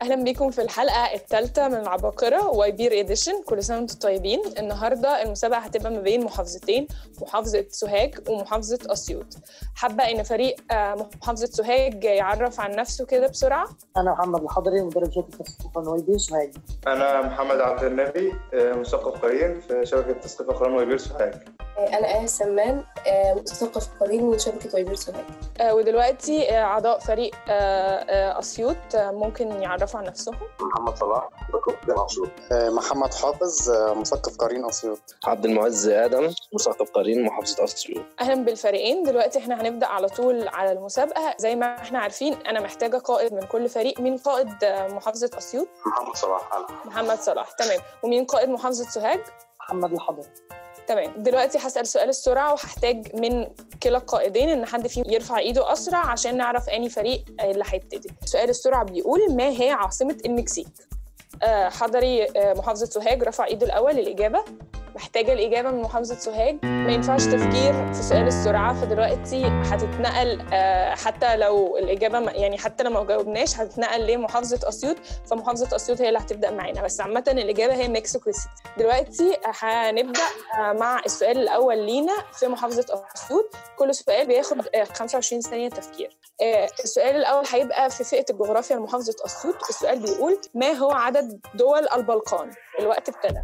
اهلا بيكم في الحلقه الثالثه من العباقره وايبير اديشن كل سنه وانتم طيبين النهارده المسابقه هتبقى ما بين محافظتين محافظه سوهاج ومحافظه اسيوط حابه ان فريق آه، محافظه سوهاج يعرف عن نفسه كده بسرعه انا محمد الحضري مدرب شركه تسقيف نويبير سوهاج أنا محمد عبد النبي آه، مثقف قرين في شبكة تسقيف أقران ويبير سوهاج أنا آية سمان آه، مثقف قرين من شبكة ويبير سوهاج آه، ودلوقتي آه، اعضاء فريق آه، آه، اسيوط آه، ممكن يعرفوا عن نفسهم محمد صلاح مثقف جامعة أسيوط محمد حافظ آه، مثقف قرين اسيوط عبد المعز ادم مثقف قرين محافظه اسيوط اهلا بالفريقين دلوقتي احنا هنبدا على طول على المسابقه زي ما احنا عارفين انا محتاجه قائد من كل فريق مين قائد آه، محافظه اسيوط محمد صلاح أنا محمد صلاح تمام ومين قائد محافظه سوهاج محمد الحضري تمام دلوقتي هسأل سؤال السرعة وهحتاج من كلا القائدين إن حد فيهم يرفع إيده أسرع عشان نعرف أني فريق اللي هيبتدي سؤال السرعة بيقول ما هي عاصمة المكسيك؟ آه، حضري آه، محافظة سوهاج رفع إيده الأول الإجابة محتاجة الإجابة من محافظة سوهاج ما ينفعش تفكير في سؤال السرعة فدلوقتي هتتنقل آه، حتى لو الإجابة ما- يعني حتى لو ما جاوبناش هتتنقل لمحافظة أسيوط فمحافظة أسيوط هي اللي هتبدأ معانا بس عامة الإجابة هي مكسيكو سيتي دلوقتي هنبدأ آه، مع السؤال الأول لينا في محافظة أسيوط كل سؤال بياخد آه، 25 ثانية تفكير آه، السؤال الأول هيبقى في فئة الجغرافيا لمحافظة أسيوط السؤال بيقول ما هو عدد دول البلقان الوقت ابتدى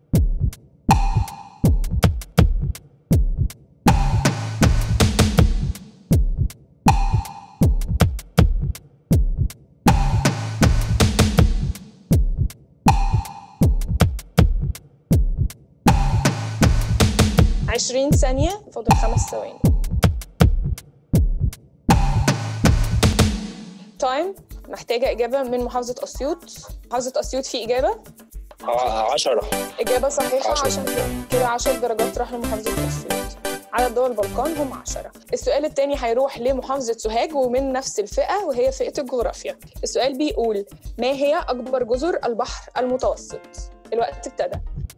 عشرين ثانية فاضل خمس ثواني تايم محتاجة إجابة من محافظة أسيوط محافظة أسيوط في إجابة 10 إجابة صحيحة عشرة. عشان كده 10 درجات راح لمحافظة أسيوط عدد دول البلقان هم 10 السؤال الثاني هيروح لمحافظة سوهاج ومن نفس الفئة وهي فئة الجغرافيا السؤال بيقول ما هي أكبر جزر البحر المتوسط الوقت ابتدى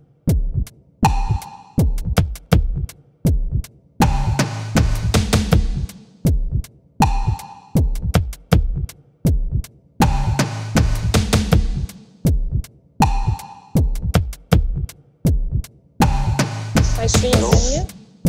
عشرين ثانية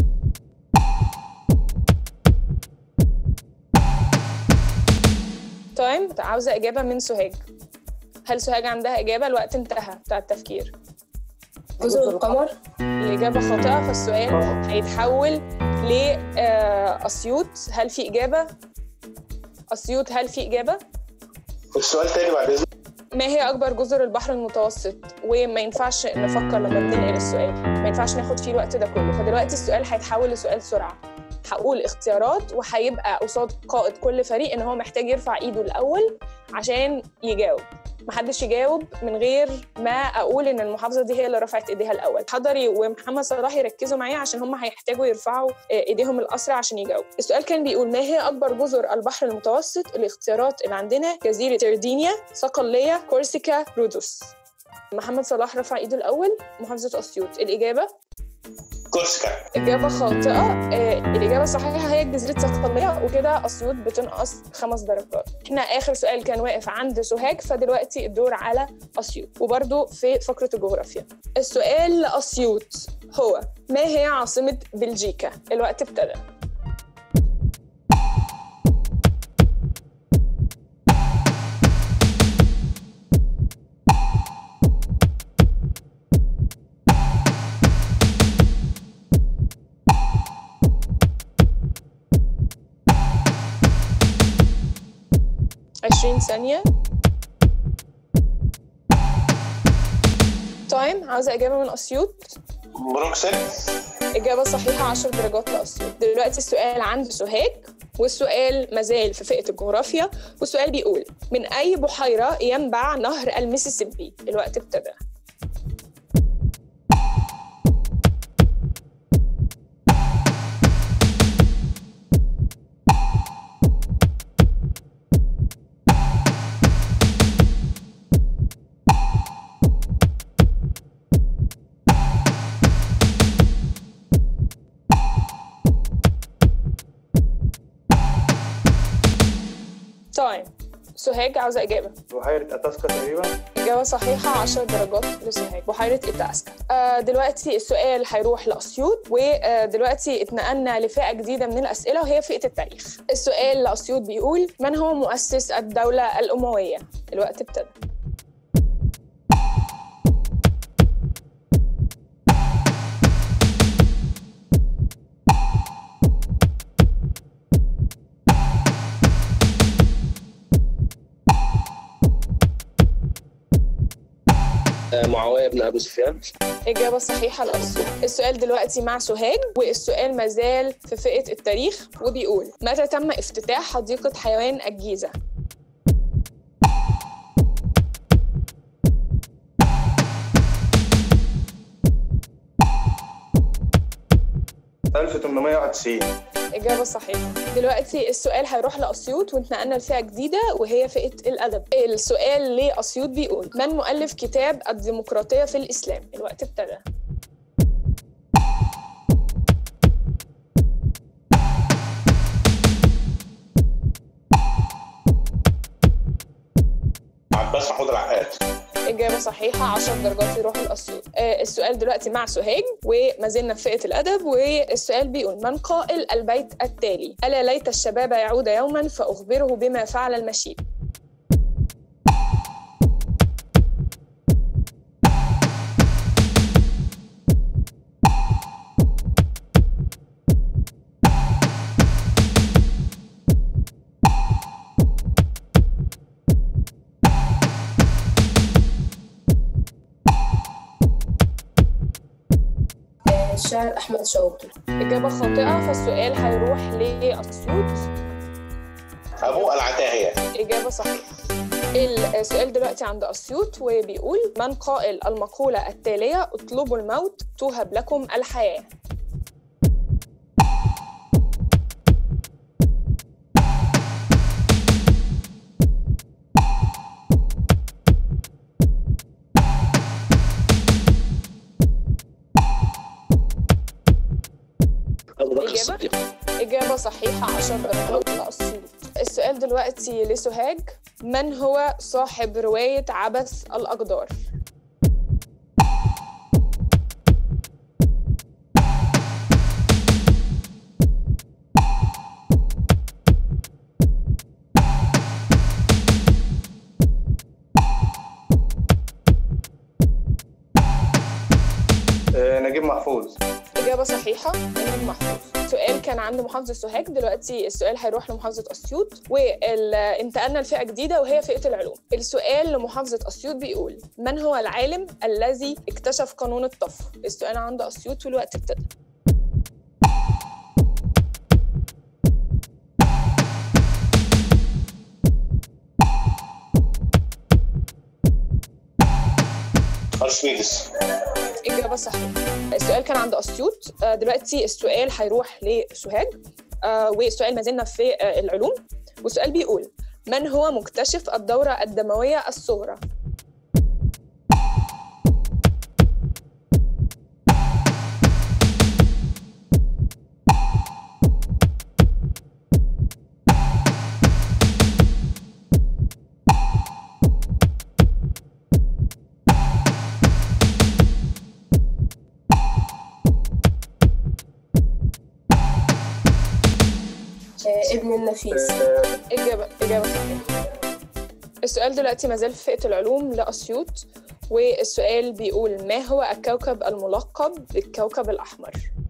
تايم عاوزة إجابة من سوهاج هل سوهاج عندها إجابة؟ الوقت انتهى بتاع التفكير جزر القمر الإجابة خاطئة فالسؤال هيتحول لأسيوط هل في إجابة؟ أسيوط هل في إجابة؟ السؤال تاني بعد إذنك ما هي أكبر جزر البحر المتوسط؟ وما ينفعش نفكر لما بننقل السؤال ما ينفعش ناخد فيه الوقت ده كله فدلوقتي السؤال هيتحول لسؤال سرعة هقول اختيارات وهيبقى قصاد قائد كل فريق ان هو محتاج يرفع ايده الاول عشان يجاوب محدش يجاوب من غير ما اقول ان المحافظه دي هي اللي رفعت ايديها الاول حضري ومحمد صلاح يركزوا معايا عشان هم هيحتاجوا يرفعوا آه، ايديهم الاسرع عشان يجاوبوا السؤال كان بيقول ما هي اكبر جزر البحر المتوسط الاختيارات اللي عندنا جزيره سردينيا صقليه كورسيكا رودوس محمد صلاح رفع ايده الاول محافظه اسيوط الاجابه كورسيكا إجابة خاطئة آه، الإجابة الصحيحة هي جزيرة صقلية وكده أسيوط بتنقص خمس درجات إحنا آخر سؤال كان واقف عند سوهاج فدلوقتي الدور على أسيوط وبرضو في فقرة الجغرافيا السؤال لأسيوط هو ما هي عاصمة بلجيكا؟ الوقت ابتدى عشرين ثانية تايم عاوزة إجابة من أسيوط بروكسل إجابة صحيحة 10 درجات لأسيوط دلوقتي السؤال عند سوهاج والسؤال مازال في فئة الجغرافيا والسؤال بيقول من أي بحيرة ينبع نهر الميسيسيبي الوقت ابتدى سوهاج عاوزة إجابة بحيرة أتاسكا تقريبا إجابة صحيحة 10 درجات لسوهاج بحيرة إتاسكا آه دلوقتي السؤال هيروح لأسيوط ودلوقتي اتنقلنا لفئة جديدة من الأسئلة وهي فئة التاريخ السؤال لأسيوط بيقول من هو مؤسس الدولة الأموية الوقت ابتدى آه، معاوية بن أبي سفيان إجابة صحيحة لأسيوط السؤال دلوقتي مع سوهاج والسؤال مازال في فئة التاريخ وبيقول متى تم افتتاح حديقة حيوان الجيزة 1891 إجابة صحيحة دلوقتي السؤال هيروح لأسيوط واتنقلنا لفئة جديدة وهي فئة الأدب السؤال لأسيوط بيقول من مؤلف كتاب الديمقراطية في الإسلام الوقت ابتدى عباس محمود العقاد إجابة صحيحة 10 درجات يروحوا لأسيوط آه السؤال دلوقتي مع سوهاج وما زلنا في فئة الأدب والسؤال بيقول من قائل البيت التالي ألا ليت الشباب يعود يوما فأخبره بما فعل المشيب آه، الشاعر أحمد شوقي إجابة خاطئة فالسؤال هيروح لأسيوط ابو العتاهيه إجابة صحيحة السؤال دلوقتي عند أسيوط وبيقول من قائل المقولة التالية اطلبوا الموت توهب لكم الحياة أبو بكر إجابة؟ الصديق إجابة صحيحة 10 درجات لأسيوط السؤال دلوقتي لسوهاج من هو صاحب رواية عبث الأقدار؟ آه، نجيب محفوظ إجابة صحيحة نجيب محفوظ سؤال كان عند محافظة سوهاج دلوقتي السؤال هيروح لمحافظة أسيوط وانتقلنا لفئة جديدة وهي فئة العلوم السؤال لمحافظة أسيوط بيقول من هو العالم الذي اكتشف قانون الطفو السؤال عند أسيوط والوقت ابتدى ارشميدس إجابة صحيحة السؤال كان عند أسيوط آه، دلوقتي السؤال هيروح لسوهاج آه، والسؤال ما زلنا في آه، العلوم والسؤال بيقول من هو مكتشف الدورة الدموية الصغرى؟ آه، ابن النفيس آه، إجابة إجابة صحيحة السؤال دلوقتي ما زال في فئة العلوم لأسيوط والسؤال بيقول ما هو الكوكب الملقب بالكوكب الأحمر؟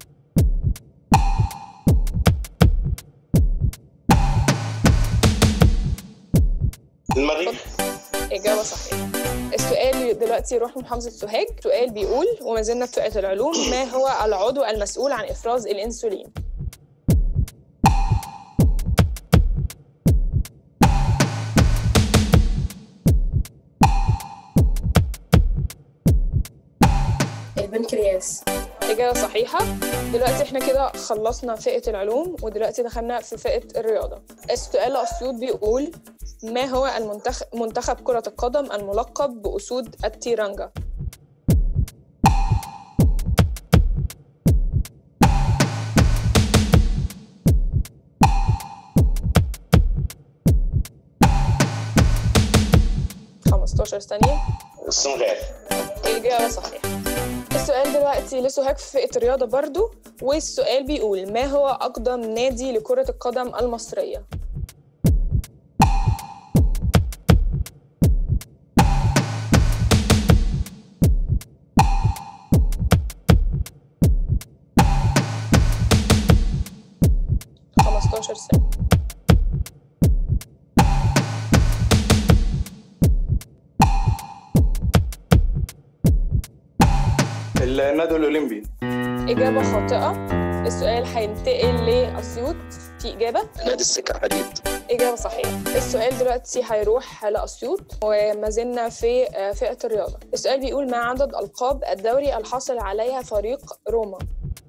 المريخ إجابة صحيحة السؤال دلوقتي يروح لمحافظة سوهاج السؤال بيقول وما زلنا في فئة العلوم ما هو العضو المسؤول عن إفراز الأنسولين؟ البنكرياس إجابة صحيحة دلوقتي احنا كده خلصنا فئة العلوم ودلوقتي دخلنا في فئة الرياضة السؤال لأسيوط بيقول ما هو المنتخب منتخب كرة القدم الملقب بأسود التيرانجا؟ 15 ثانية السنغال الإجابة صحيحة السؤال دلوقتي لسهاج في فئة الرياضة برضو والسؤال بيقول ما هو أقدم نادي لكرة القدم المصرية؟ خمستاشر سنة النادي الأولمبي إجابة خاطئة السؤال هينتقل لأسيوط في إجابة نادي السكة حديد إجابة صحيحة السؤال دلوقتي هيروح لأسيوط وما زلنا في آه، فئة الرياضة السؤال بيقول ما عدد ألقاب الدوري الحاصل عليها فريق روما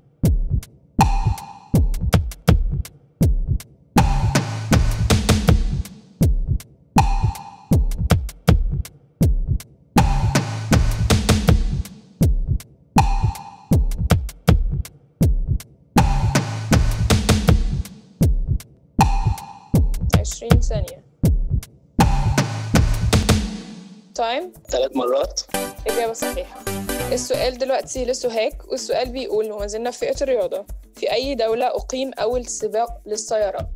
عشرين ثانية تايم ثلاث مرات إجابة صحيحة السؤال دلوقتي لسهاج والسؤال بيقول وما زلنا في فئة الرياضة في أي دولة أقيم أول سباق للسيارات؟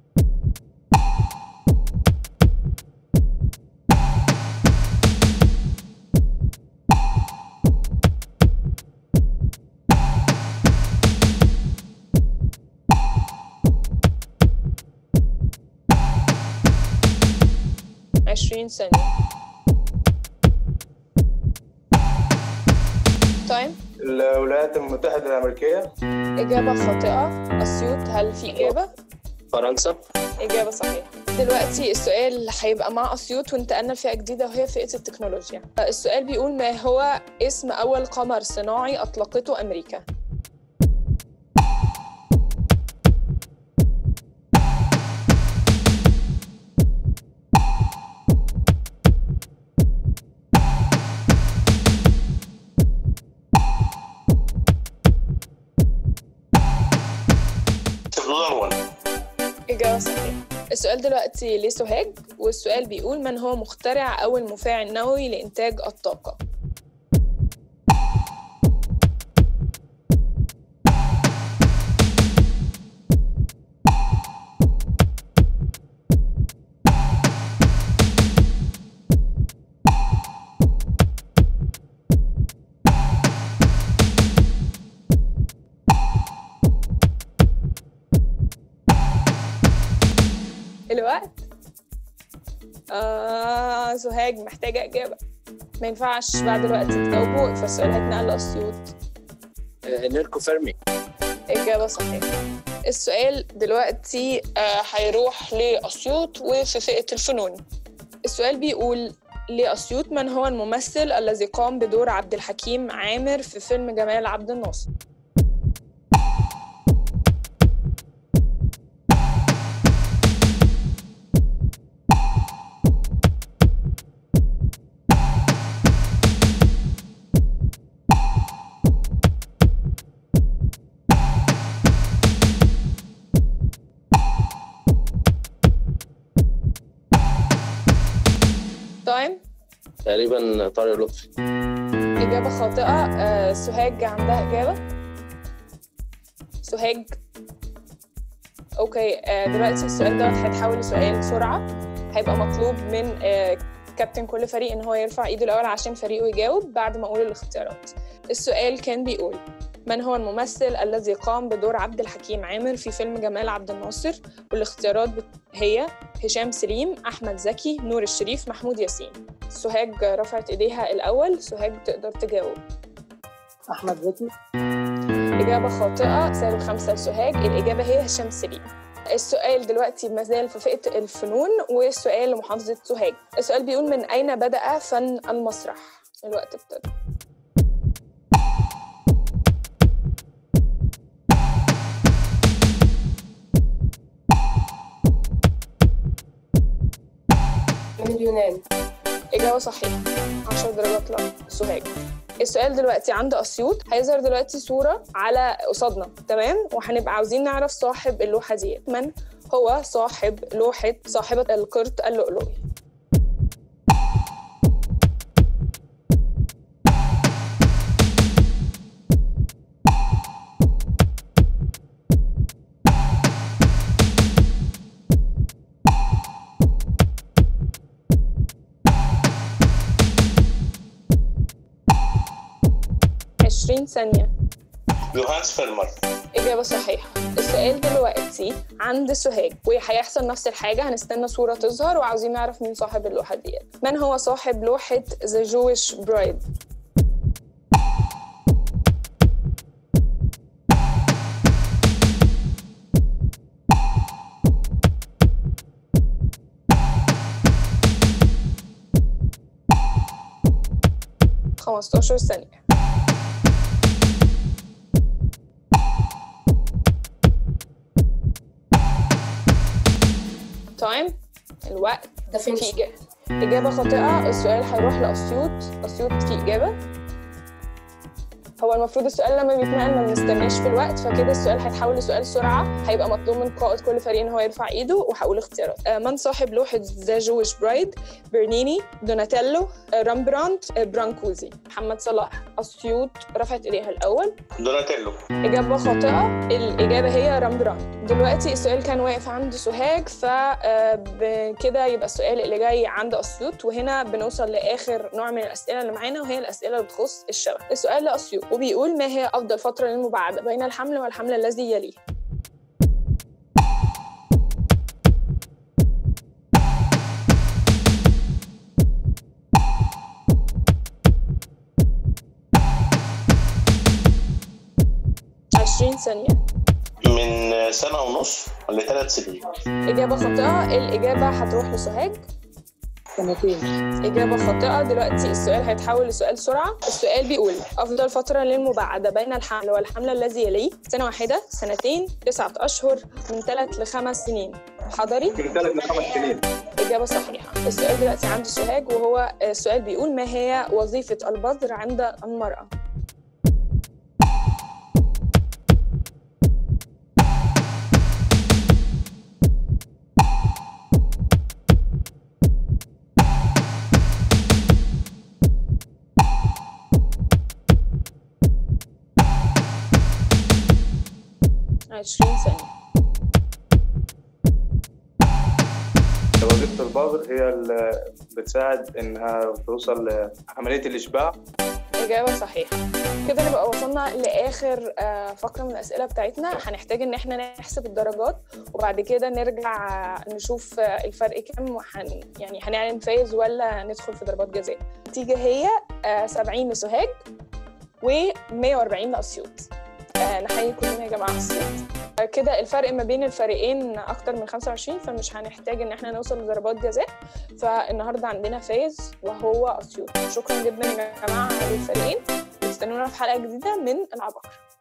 عشرين ثانية تايم الولايات المتحدة الأمريكية إجابة خاطئة أسيوط هل في إجابة؟ فرنسا إجابة صحيحة دلوقتي السؤال هيبقى مع أسيوط وانتقلنا لفئة جديدة وهي فئة التكنولوجيا السؤال بيقول ما هو اسم أول قمر صناعي أطلقته أمريكا؟ تدور إجابة صحيحة السؤال دلوقتي لسهاج والسؤال بيقول من هو مخترع أول مفاعل نووي لإنتاج الطاقة؟ الوقت آه سهاج محتاجة إجابة ما ينفعش بعد الوقت تجاوبوا فالسؤال هيتنقل لأسيوط آه، نيركو فيرمي إجابة صحيحة السؤال دلوقتي آه، هيروح لأسيوط وفي فئة الفنون السؤال بيقول لأسيوط من هو الممثل الذي قام بدور عبد الحكيم عامر في فيلم جمال عبد الناصر تايم تقريبا طارق لطفي إجابة خاطئة آه، سهاج عندها إجابة سهاج أوكي آه، دلوقتي السؤال دوت هيتحول لسؤال سرعة هيبقى مطلوب من آه، كابتن كل فريق إن هو يرفع إيده الأول عشان فريقه يجاوب بعد ما أقول الاختيارات السؤال كان بيقول من هو الممثل الذي قام بدور عبد الحكيم عامر في فيلم جمال عبد الناصر والاختيارات بت- هي هشام سليم أحمد زكي نور الشريف محمود ياسين سهاج رفعت إيديها الأول سهاج تقدر تجاوب احمد زكي إجابة خاطئة سالب خمسة لسهاج الإجابة هي هشام سليم السؤال دلوقتي مازال في فئة الفنون والسؤال لمحافظة سوهاج السؤال بيقول من أين بدأ فن المسرح الوقت ابتدى من اليونان إجابة صحيحة 10 درجات لسوهاج السؤال دلوقتي عند أسيوط هيظهر دلوقتي صورة على قصادنا تمام وهنبقى عاوزين نعرف صاحب اللوحة دي من هو صاحب لوحة صاحبة القرط اللؤلؤي 20 ثانية يوهانس فيلمر إجابة صحيحة السؤال دلوقتي عند سوهاج وهيحصل نفس الحاجة هنستنى صورة تظهر وعاوزين نعرف مين صاحب اللوحة ديت من هو صاحب لوحة The Jewish Bride خمستاشر ثانية تايم الوقت في دافنشي إجابة إجابة خاطئة السؤال هيروح لأسيوط أسيوط في إجابة هو المفروض السؤال لما بيتنقل ما بنستناش في الوقت فكده السؤال هيتحول لسؤال سرعة هيبقى مطلوب من قائد كل فريق إن هو يرفع إيده وهقول اختيارات آه، من صاحب لوحة ذا جويش برايد برنيني دوناتيلو آه، رامبراندت آه، برانكوزي محمد صلاح أسيوط رفعت إيديها الأول دوناتيلو إجابة خاطئة الإجابة هي رامبران دلوقتي السؤال كان واقف عند سوهاج فبكده يبقى السؤال اللي جاي عند أسيوط وهنا بنوصل لآخر نوع من الأسئلة اللي معانا وهي الأسئلة اللي بتخص الشبه السؤال لأسيوط وبيقول ما هي أفضل فترة للمباعدة بين الحمل والحمل الذي يليه عشرين ثانية من سنة ونص لثلاث سنين إجابة خاطئة الإجابة هتروح لسوهاج سنتين إجابة خاطئة دلوقتي السؤال هيتحول لسؤال سرعة السؤال بيقول أفضل فترة للمباعدة بين الحمل والحمل الذي يليه سنة واحدة سنتين تسعة أشهر من ثلاث لخمس سنين حضري من ثلاث لخمس سنين إجابة صحيحة السؤال دلوقتي عند سوهاج وهو السؤال بيقول ما هي وظيفة البذر عند المرأة عشرين ثانية وظيفة البذر هي اللي بتساعد إنها توصل لعملية الإشباع إجابة صحيحة كده نبقى وصلنا لآخر آه، فقرة من الأسئلة بتاعتنا هنحتاج إن احنا نحسب الدرجات وبعد كده نرجع آه، نشوف آه، الفرق كام وحن يعني هنعلن فايز ولا ندخل في ضربات جزاء النتيجة هي آه، 70 لسوهاج و140 لأسيوط آه، نحيي كلنا يا جماعة أسيوط آه، كده الفرق ما بين الفريقين أكتر من 25 فمش هنحتاج إن احنا نوصل لضربات جزاء فالنهارده عندنا فايز وهو أسيوط شكرا جدا يا جماعة للفريقين استنونا في حلقة جديدة من العباقرة